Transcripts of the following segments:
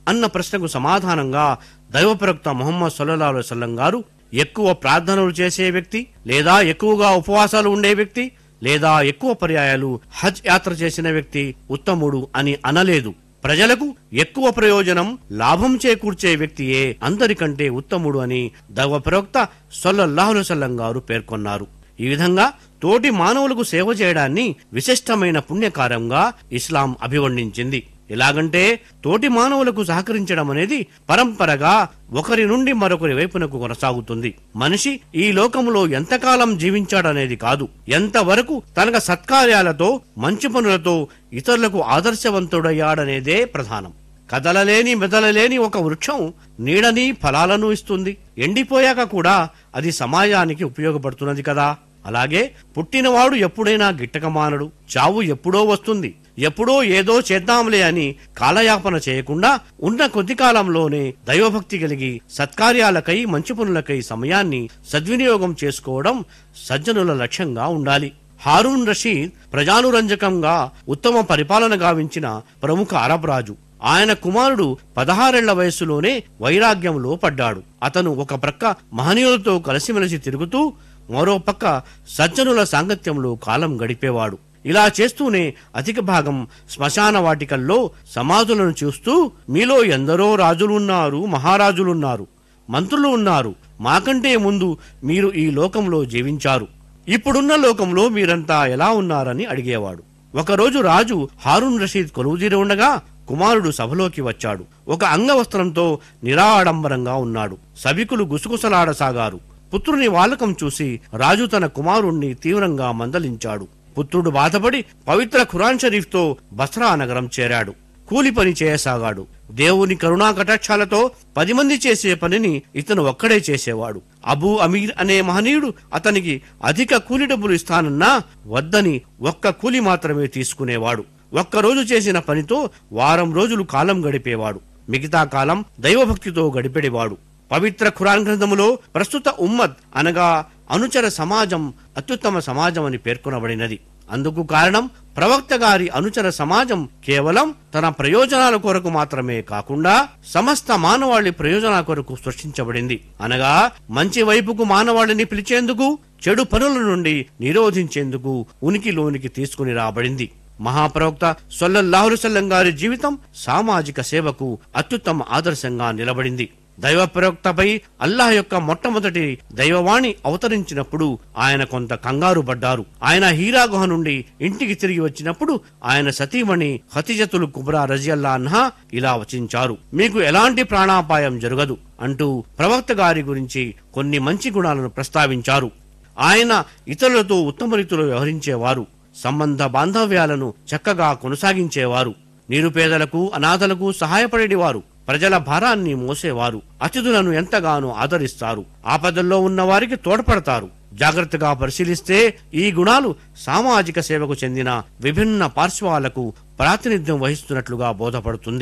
అన్న ప్రశ్నకు సమాధానంగా దైవ ప్రవక్త ముహమ్మద్ సల్లల్లాహు అలైహి వసల్లం గారు ఎక్కువ ప్రార్థనలు చేసే వ్యక్తి లేదా ఎక్కువగా ఉపవాసాలు ఉండే వ్యక్తి లేదా ఎక్కువ పర్యాయాలు హజ్ యాత్ర చేసిన వ్యక్తి ఉత్తముడు అని అనలేదు ప్రజలకు ఎక్కువ ప్రయోజనం లాభం చేకూర్చే వ్యక్తియే అందరికంటే ఉత్తముడు అని దైవ ప్రవక్త సొల్లల్లాహు అలైహి వసల్లం గారు పేర్కొన్నారు ఈ విధంగా తోటి మానవులకు సేవ చేయడాన్ని విశిష్టమైన పుణ్యకార్యంగా ఇస్లాం అభివర్ణించింది ఎలాగంటే తోటి మానవులకు సహకరించడం అనేది పరంపరగా ఒకరి నుండి మరొకరి వైపునకు కొనసాగుతుంది మనిషి ఈ లోకంలో ఎంతకాలం జీవించాడనేది కాదు ఎంతవరకు తనక సత్కార్యాలతో మంచి పనులతో ఇతరులకు ఆదర్శవంతుడయ్యాడనేదే ప్రధానం కదలలేని మెదలలేని ఒక వృక్షం నీడని ఫలాలను ఇస్తుంది ఎండిపోయాక కూడా అది సమాజానికి ఉపయోగపడుతున్నది కదా అలాగే పుట్టినవాడు ఎప్పుడైనా గిట్టక మానడు చావు ఎప్పుడో వస్తుంది ఎప్పుడో ఏదో చేద్దాంలే అని కాలయాపన చేయకుండా ఉన్న కొద్ది కాలంలోనే దైవభక్తి కలిగి సత్కార్యాలకై మంచి పనులకై సమయాన్ని సద్వినియోగం చేసుకోవడం సజ్జనుల లక్ష్యంగా ఉండాలి హారూన్ రషీద్ ప్రజానురంజకంగా ఉత్తమ పరిపాలన గావించిన ప్రముఖ అరబ్ రాజు ఆయన కుమారుడు పదహారేళ్ల వయస్సులోనే వైరాగ్యంలో పడ్డాడు అతను ఒక ప్రక్క మహనీయులతో కలిసిమెలిసి తిరుగుతూ మరో పక్క సజ్జనుల సాంగత్యంలో కాలం గడిపేవాడు ఇలా చేస్తూనే అధిక భాగం శ్మశాన వాటికల్లో సమాధులను చూస్తూ మీలో ఎందరో రాజులున్నారు మహారాజులున్నారు మంత్రులు ఉన్నారు మాకంటే ముందు మీరు ఈ లోకంలో జీవించారు ఇప్పుడున్న లోకంలో మీరంతా ఎలా ఉన్నారని అడిగేవాడు ఒకరోజు రాజు హారూన్ రషీద్ కొలువుదీరి ఉండగా కుమారుడు సభలోకి వచ్చాడు ఒక అంగవస్త్రంతో నిరాడంబరంగా ఉన్నాడు సభికులు గుసగుసలాడసాగారు పుత్రుని వాలకం చూసి రాజు తన కుమారుణ్ణి తీవ్రంగా మందలించాడు పుత్రుడు బాధపడి పవిత్ర ఖురాన్ షరీఫ్తో బస్రా నగరం చేరాడు కూలి పని చేయసాగాడు దేవుని కరుణా కటాక్షాలతో పది మంది చేసే పనిని ఇతను ఒక్కడే చేసేవాడు అబూ అమీర్ అనే మహనీయుడు అతనికి అధిక కూలి డబ్బులు ఇస్తానన్నా వద్దని ఒక్క కూలి మాత్రమే తీసుకునేవాడు ఒక్కరోజు చేసిన పనితో వారం రోజులు కాలం గడిపేవాడు మిగతా కాలం దైవభక్తితో గడిపెడేవాడు పవిత్ర ఖురాన్ గ్రంథములో ప్రస్తుత ఉమ్మద్ అనగా అనుచర సమాజం అత్యుత్తమ సమాజం అని పేర్కొనబడినది అందుకు కారణం ప్రవక్త గారి అనుచర సమాజం కేవలం తన ప్రయోజనాల కొరకు మాత్రమే కాకుండా సమస్త మానవాళి ప్రయోజనాల కొరకు సృష్టించబడింది అనగా మంచి వైపుకు మానవాళిని పిలిచేందుకు చెడు పనుల నుండి నిరోధించేందుకు ఉనికిలోనికి తీసుకుని రాబడింది మహాప్రవక్త సొల్లల్లాహుసల్లం గారి జీవితం సామాజిక సేవకు అత్యుత్తమ ఆదర్శంగా నిలబడింది దైవ ప్రవక్తపై అల్లాహ్ యొక్క మొట్టమొదటి దైవవాణి అవతరించినప్పుడు ఆయన కొంత కంగారు పడ్డారు ఆయన హీరా గుహ నుండి ఇంటికి తిరిగి వచ్చినప్పుడు ఆయన సతీమణి హతిజతులు కుబ్రా రజియల్లా అన్హా ఇలా వచించారు మీకు ఎలాంటి ప్రాణాపాయం జరగదు అంటూ ప్రవక్త గారి గురించి కొన్ని మంచి గుణాలను ప్రస్తావించారు ఆయన ఇతరులతో ఉత్తమ రీతిలో వ్యవహరించేవారు సంబంధ బాంధవ్యాలను చక్కగా కొనసాగించేవారు నిరుపేదలకు అనాథలకు సహాయపడేవారు ప్రజల భారాన్ని మోసేవారు అతిథులను ఎంతగానో ఆదరిస్తారు ఆపదల్లో ఉన్న వారికి తోడ్పడతారు జాగ్రత్తగా పరిశీలిస్తే ఈ గుణాలు సామాజిక సేవకు చెందిన విభిన్న పార్శ్వాలకు ప్రాతినిధ్యం వహిస్తున్నట్లుగా బోధపడుతుంది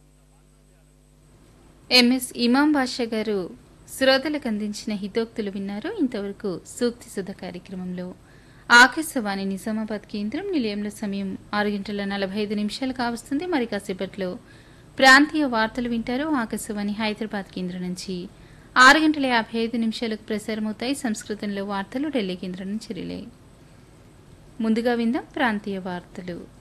ఎంఎస్ ఇమాం బాషా గారు శ్రోతలకు అందించిన హితోక్తులు విన్నారు ఇంతవరకు సూక్తి సుధ కార్యక్రమంలో ఆకాశవాణి నిజామాబాద్ కేంద్రం నిలయంలో సమయం ఆరు గంటల నలభై ఐదు నిమిషాలు కావస్తుంది మరి కాసేపట్లో ప్రాంతీయ వార్తలు వింటారు ఆకాశవాణి హైదరాబాద్ కేంద్రం నుంచి ఆరు గంటల యాభై ఐదు నిమిషాలకు ప్రసారమవుతాయి సంస్కృతంలో వార్తలు ఢిల్లీ కేంద్రం నుంచి రిలే ముందుగా విందాం ప్రాంతీయ వార్తలు